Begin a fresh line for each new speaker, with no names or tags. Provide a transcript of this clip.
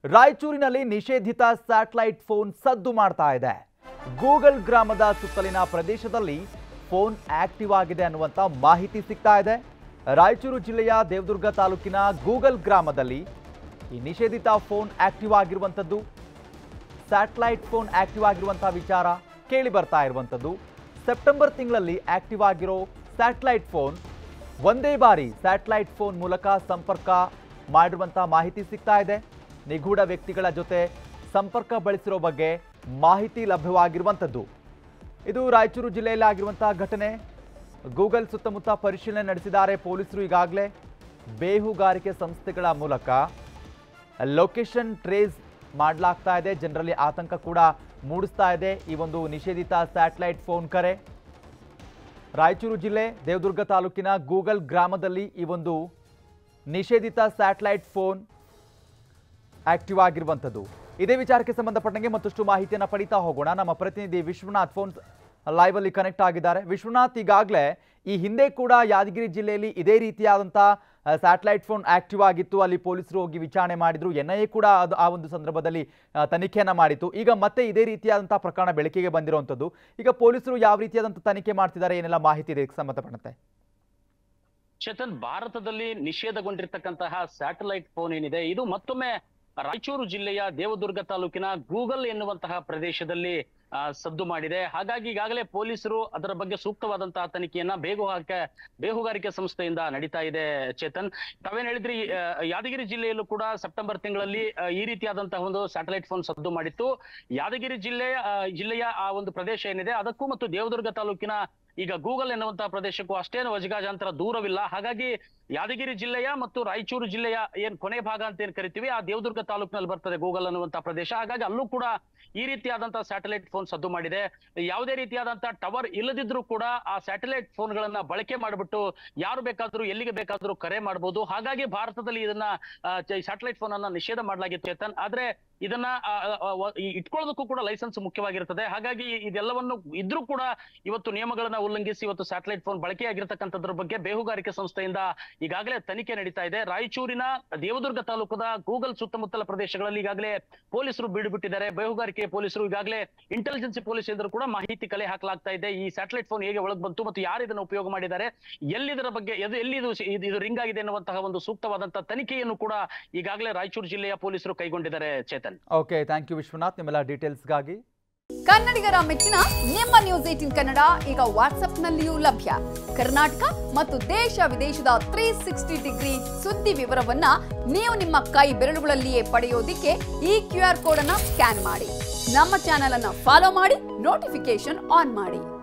ರಾಯಚೂರಿನಲ್ಲಿ ನಿಷೇಧಿತ satellite phone ಸದ್ದು ಮಾಡ್ತಾ ಇದೆ ಗೂಗಲ್ ಗ್ರಾಮದ ಸುತ್ತಲಿನ ಪ್ರದೇಶದಲ್ಲಿ ಫೋನ್ ಆಕ್ಟಿವ್ ಆಗಿದೆ ಅನ್ನುವಂಥ ಮಾಹಿತಿ ಸಿಗ್ತಾ ಇದೆ ರಾಯಚೂರು ಜಿಲ್ಲೆಯ ದೇವದುರ್ಗ ತಾಲೂಕಿನ ಗೂಗಲ್ ಗ್ರಾಮದಲ್ಲಿ ಈ ನಿಷೇಧಿತ ಫೋನ್ ಆಕ್ಟಿವ್ ಆಗಿರುವಂಥದ್ದು ಸ್ಯಾಟಲೈಟ್ ಫೋನ್ ಆಕ್ಟಿವ್ ಆಗಿರುವಂತಹ ವಿಚಾರ ಕೇಳಿ ಬರ್ತಾ ಇರುವಂಥದ್ದು ಸೆಪ್ಟೆಂಬರ್ ತಿಂಗಳಲ್ಲಿ ಆಕ್ಟಿವ್ ಆಗಿರೋ ಸ್ಯಾಟಲೈಟ್ ಫೋನ್ ಒಂದೇ ಬಾರಿ ಸ್ಯಾಟಲೈಟ್ ಫೋನ್ ಮೂಲಕ ಸಂಪರ್ಕ ಮಾಡಿರುವಂಥ ಮಾಹಿತಿ ಸಿಗ್ತಾ ಇದೆ ನಿಗೂಢ ವ್ಯಕ್ತಿಗಳ ಜೊತೆ ಸಂಪರ್ಕ ಬಳಸಿರೋ ಬಗ್ಗೆ ಮಾಹಿತಿ ಲಭ್ಯವಾಗಿರುವಂಥದ್ದು ಇದು ರಾಯಚೂರು ಜಿಲ್ಲೆಯಲ್ಲಿ ಆಗಿರುವಂತಹ ಘಟನೆ ಗೂಗಲ್ ಸುತ್ತಮುತ್ತ ಪರಿಶೀಲನೆ ನಡೆಸಿದ್ದಾರೆ ಪೊಲೀಸರು ಈಗಾಗಲೇ ಬೇಹುಗಾರಿಕೆ ಸಂಸ್ಥೆಗಳ ಮೂಲಕ ಲೊಕೇಶನ್ ಟ್ರೇಸ್ ಮಾಡಲಾಗ್ತಾ ಇದೆ ಜನರಲ್ಲಿ ಆತಂಕ ಕೂಡ ಮೂಡಿಸ್ತಾ ಇದೆ ಈ ಒಂದು ನಿಷೇಧಿತ ಸ್ಯಾಟಲೈಟ್ ಫೋನ್ ಕರೆ ರಾಯಚೂರು ಜಿಲ್ಲೆ ದೇವದುರ್ಗ ತಾಲೂಕಿನ ಗೂಗಲ್ ಗ್ರಾಮದಲ್ಲಿ ಈ ಒಂದು ನಿಷೇಧಿತ ಸ್ಯಾಟಲೈಟ್ ಫೋನ್ ಆಕ್ಟಿವ್ ಆಗಿರುವಂಥದ್ದು ಇದೇ ವಿಚಾರಕ್ಕೆ ಸಂಬಂಧಪಟ್ಟಂಗೆ ಮತ್ತಷ್ಟು ಮಾಹಿತಿಯನ್ನು ಪಡಿತಾ ಹೋಗೋಣ ನಮ್ಮ ಪ್ರತಿನಿಧಿ ವಿಶ್ವನಾಥ್ ಫೋನ್ ಲೈವ್ ಅಲ್ಲಿ ಕನೆಕ್ಟ್ ಆಗಿದ್ದಾರೆ ವಿಶ್ವನಾಥ್ ಈಗಾಗಲೇ ಈ ಹಿಂದೆ ಕೂಡ ಯಾದಗಿರಿ ಜಿಲ್ಲೆಯಲ್ಲಿ ಇದೇ ರೀತಿಯಾದಂಥ ಸ್ಯಾಟಲೈಟ್ ಫೋನ್ ಆಕ್ಟಿವ್ ಆಗಿತ್ತು ಅಲ್ಲಿ ಪೊಲೀಸರು ಹೋಗಿ ವಿಚಾರಣೆ ಮಾಡಿದ್ರು ಎನ್ ಐ ಎ ಕೂಡ ಅದು ಆ ಒಂದು ಸಂದರ್ಭದಲ್ಲಿ ಆ, ತನಿಖೆಯನ್ನ ಮಾಡಿತ್ತು ಈಗ ಮತ್ತೆ ಇದೇ ರೀತಿಯಾದಂಥ ಪ್ರಕರಣ ಬೆಳಕಿಗೆ ಬಂದಿರುವಂಥದ್ದು ಈಗ ಪೊಲೀಸರು ಯಾವ ರೀತಿಯಾದಂಥ ತನಿಖೆ ಮಾಡ್ತಿದ್ದಾರೆ ಏನೆಲ್ಲ ಮಾಹಿತಿ ಇದೆ ಇದಕ್ಕೆ ಸಂಬಂಧಪಟ್ಟಂತೆ
ಚೇತನ್ ಭಾರತದಲ್ಲಿ ನಿಷೇಧಗೊಂಡಿರ್ತಕ್ಕಂತಹ ಸ್ಯಾಟಲೈಟ್ ಫೋನ್ ಏನಿದೆ ಇದು ಮತ್ತೊಮ್ಮೆ ರಾಯಚೂರು ಜಿಲ್ಲೆಯ ದೇವದುರ್ಗ ತಾಲೂಕಿನ ಗೂಗಲ್ ಎನ್ನುವಂತಹ ಪ್ರದೇಶದಲ್ಲಿ ಆ, ಸದ್ದು ಮಾಡಿದೆ ಹಾಗಾಗಿ ಈಗಾಗಲೇ ಪೊಲೀಸರು ಅದರ ಬಗ್ಗೆ ಸೂಕ್ತವಾದಂತಹ ತನಿಖೆಯನ್ನ ಬೇಗುಹಾರಿಕೆ ಬೇಹುಗಾರಿಕೆ ಸಂಸ್ಥೆಯಿಂದ ನಡೀತಾ ಇದೆ ಚೇತನ್ ತಾವೇನ್ ಹೇಳಿದ್ರಿ ಆ, ಯಾದಗಿರಿ ಜಿಲ್ಲೆಯಲ್ಲೂ ಕೂಡ ಸೆಪ್ಟೆಂಬರ್ ತಿಂಗಳಲ್ಲಿ ಆ, ಈ ರೀತಿಯಾದಂತಹ ಒಂದು ಸ್ಯಾಟಲೈಟ್ ಫೋನ್ ಸದ್ದು ಮಾಡಿತ್ತು ಯಾದಗಿರಿ ಜಿಲ್ಲೆಯ ಆ, ಜಿಲ್ಲೆಯ ಆ ಒಂದು ಪ್ರದೇಶ ಏನಿದೆ ಅದಕ್ಕೂ ಮತ್ತು ದೇವದುರ್ಗ ತಾಲೂಕಿನ ಈಗ ಗೂಗಲ್ ಎನ್ನುವಂತಹ ಪ್ರದೇಶಕ್ಕೂ ಅಷ್ಟೇನು ವಜಗಾಜಾಂತರ ದೂರವಿಲ್ಲ ಹಾಗಾಗಿ ಯಾದಗಿರಿ ಜಿಲ್ಲೆಯ ಮತ್ತು ರಾಯಚೂರು ಜಿಲ್ಲೆಯ ಏನ್ ಕೊನೆ ಭಾಗ ಅಂತ ಏನ್ ಕರಿತೀವಿ ಆ ದೇವದುರ್ಗ ತಾಲೂಕಿನಲ್ಲಿ ಬರ್ತದೆ ಗೂಗಲ್ ಅನ್ನುವಂತಹ ಪ್ರದೇಶ ಹಾಗಾಗಿ ಅಲ್ಲೂ ಕೂಡ ಈ ರೀತಿಯಾದಂತಹ ಸ್ಯಾಟಲೈಟ್ ಫೋನ್ ಸದ್ದು ಮಾಡಿದೆ ಯಾವುದೇ ರೀತಿಯಾದಂತಹ ಟವರ್ ಇಲ್ಲದಿದ್ರೂ ಕೂಡ ಆ ಸ್ಯಾಟಲೈಟ್ ಫೋನ್ಗಳನ್ನ ಬಳಕೆ ಮಾಡಿಬಿಟ್ಟು ಯಾರು ಬೇಕಾದ್ರೂ ಎಲ್ಲಿಗೆ ಬೇಕಾದ್ರೂ ಕರೆ ಮಾಡಬಹುದು ಹಾಗಾಗಿ ಭಾರತದಲ್ಲಿ ಇದನ್ನ ಸ್ಯಾಟಲೈಟ್ ಫೋನ್ ಅನ್ನ ನಿಷೇಧ ಮಾಡಲಾಗಿತ್ತು ಚೇತನ್ ಆದ್ರೆ ಇದನ್ನ ಆ, ಆ, ಆ, ವ- ಈ ಇಟ್ಕೊಳ್ಳೋದಕ್ಕೂ ಕೂಡ ಲೈಸೆನ್ಸ್ ಮುಖ್ಯವಾಗಿರ್ತದೆ ಹಾಗಾಗಿ ಇದೆಲ್ಲವನ್ನು ಇದ್ರೂ ಕೂಡ ಇವತ್ತು ನಿಯಮಗಳನ್ನ ಉಲ್ಲಂಘಿಸಿ ಇವತ್ತು ಸ್ಯಾಟಲೈಟ್ ಫೋನ್ ಬಳಕೆಯಾಗಿರ್ತಕ್ಕಂಥದ್ರ ಬಗ್ಗೆ ಬೇಹುಗಾರಿಕೆ ಸಂಸ್ಥೆಯಿಂದ ಈಗಾಗಲೇ ತನಿಖೆ ನಡೀತಾ ಇದೆ ರಾಯಚೂರಿನ ದೇವದುರ್ಗ ತಾಲೂಕದ ಗೂಗಲ್ ಸುತ್ತಮುತ್ತಲ ಪ್ರದೇಶಗಳಲ್ಲಿ ಈಗಾಗಲೇ ಪೊಲೀಸರು ಬೀಡು ಬಿಟ್ಟಿದ್ದಾರೆ ಬೇಹುಗಾರಿಕೆ ಪೊಲೀಸರು ಈಗಾಗಲೇ ಇಂಟೆಲಿಜೆನ್ಸಿ ಪೊಲೀಸ್ ಎದುರು ಕೂಡ ಮಾಹಿತಿ ಕಲೆ ಹಾಕಲಾಗ್ತಾ ಇದೆ ಈ ಸ್ಯಾಟಲೈಟ್ ಫೋನ್ ಹೇಗೆ ಒಳಗೆ ಬಂತು ಮತ್ತು ಯಾರು ಇದನ್ನು ಉಪಯೋಗ ಮಾಡಿದ್ದಾರೆ ಎಲ್ಲಿದರ ಬಗ್ಗೆ ಎದು ಎಲ್ಲಿ ಇದು ಇದು- ಇದು ರಿಂಗ್ ಆಗಿದೆ ಎನ್ನುವಂತಹ ಒಂದು ಸೂಕ್ತವಾದಂತಹ ತನಿಖೆಯನ್ನು ಕೂಡ ಈಗಾಗಲೇ ರಾಯಚೂರು ಜಿಲ್ಲೆಯ ಪೊಲೀಸರು ಕೈಗೊಂಡಿದ್ದಾರೆ Chetan
okay thank you Vishwanath ನಿಮ್ಮೆಲ್ಲ ಡೀಟೇಲ್ಸ್ಗಾಗಿ
ಕನ್ನಡಿಗರ ಮೆಚ್ಚಿನ ನಿಮ್ಮ ನ್ಯೂಸ್ ಏಟಿನ್ ಕನ್ನಡ ಈಗ ವಾಟ್ಸ್ಆಪ್ನಲ್ಲಿಯೂ ಲಭ್ಯ ಕರ್ನಾಟಕ ಮತ್ತು ದೇಶ ವಿದೇಶದ ತ್ರೀ ಸಿಕ್ಸ್ಟಿ ಡಿಗ್ರಿ ಸುದ್ದಿ ವಿವರವನ್ನ ನೀವು ನಿಮ್ಮ ಕೈ ಬೆರಳುಗಳಲ್ಲಿಯೇ ಪಡೆಯೋದಿಕ್ಕೆ ಈ ಕ್ಯೂ ಆರ್ ಕೋಡ್ ಅನ್ನ ಸ್ಕ್ಯಾನ್ ಮಾಡಿ ನಮ್ಮ ಚಾನೆಲ್ ಅನ್ನ ಫಾಲೋ ಮಾಡಿ ನೋಟಿಫಿಕೇಶನ್ ಆನ್ ಮಾಡಿ